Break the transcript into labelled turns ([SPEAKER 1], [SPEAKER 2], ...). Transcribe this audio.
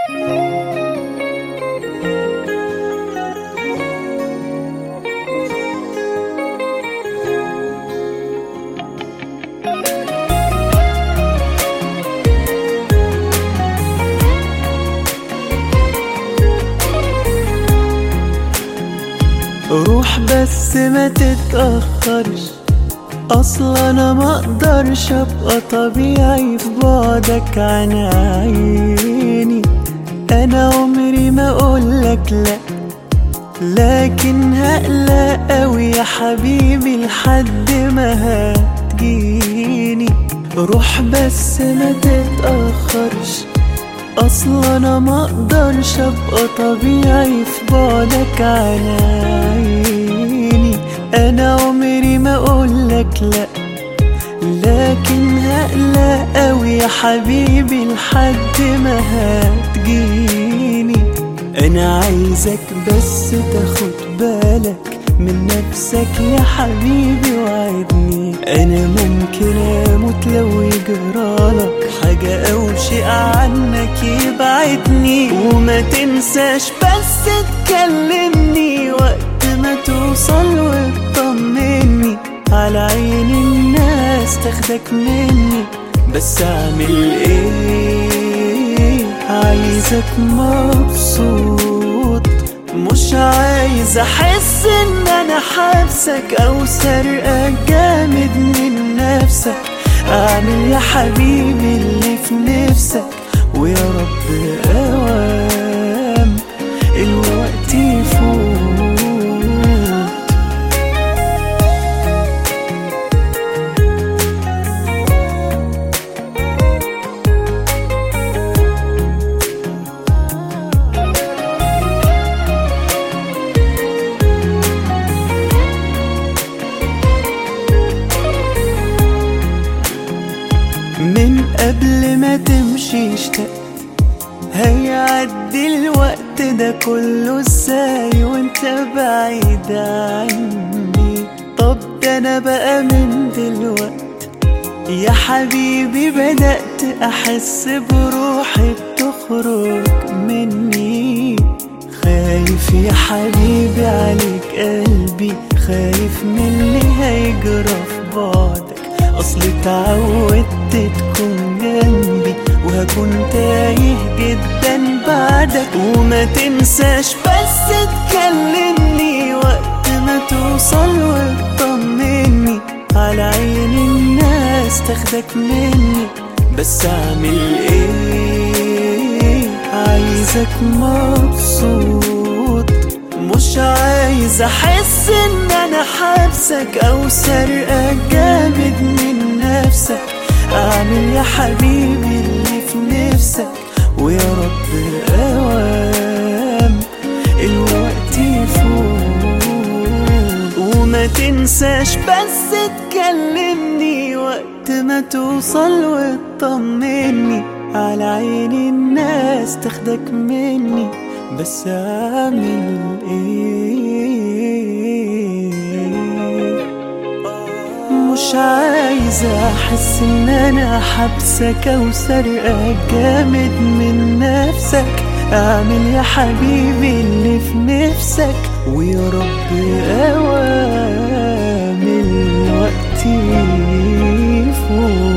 [SPEAKER 1] روح بس ما تتأخرش اصلا انا ما اقدرش ابقى طبيعي في بعدك عن عيني انا عمري ما اقولك لا لكن هقلق اوي يا حبيبي لحد ما هتجيني روح بس ما تتأخرش اصلا انا ما اقدرش ابقى طبيعي في بعدك عن عيني انا عمري ما اقولك لا لكن هقلق اوي يا حبيبي لحد ما هتجيني انا عايزك بس تاخد بالك من نفسك يا حبيبي وعدني انا ممكن اموت لو يجرالك حاجة او شيء عنك يبعدني وما تنساش بس تكلمني وقت ما توصل وتطمني على عين الناس تاخدك مني بس اعمل ايه عايزك مبسوط مش عايز احس ان انا حابسك او سرقك جامد من نفسك اعمل يا حبيبي اللي في نفسك ويا رب اوام الوقت يفوت من قبل ما تمشي اشتقت هيعدي الوقت ده كله ازاي وانت بعيد عني طب ده انا بقى من دلوقت يا حبيبي بدأت احس بروحي بتخرج مني خايف يا حبيبي عليك قلبي خايف من اللي هيجرى في بعدك اصل اتعودت تكون جنبي وهكون تايه جدا بعدك وما تنساش بس تكلمني وقت ما توصل وتطمني على عين الناس تاخدك مني بس اعمل ايه عايزك مبسوط مش عايز احس ان انا حابسك او سرقك جامد من نفسك اعمل يا حبيبي اللي في نفسك ويا رب اوام الوقت يفوت وما تنساش بس تكلمني وقت ما توصل وتطمني على عين الناس تاخدك مني بس اعمل ايه مش عايز احس ان انا حبسك او سرقك جامد من نفسك اعمل يا حبيبي اللي في نفسك ويا رب اوام الوقت يفوت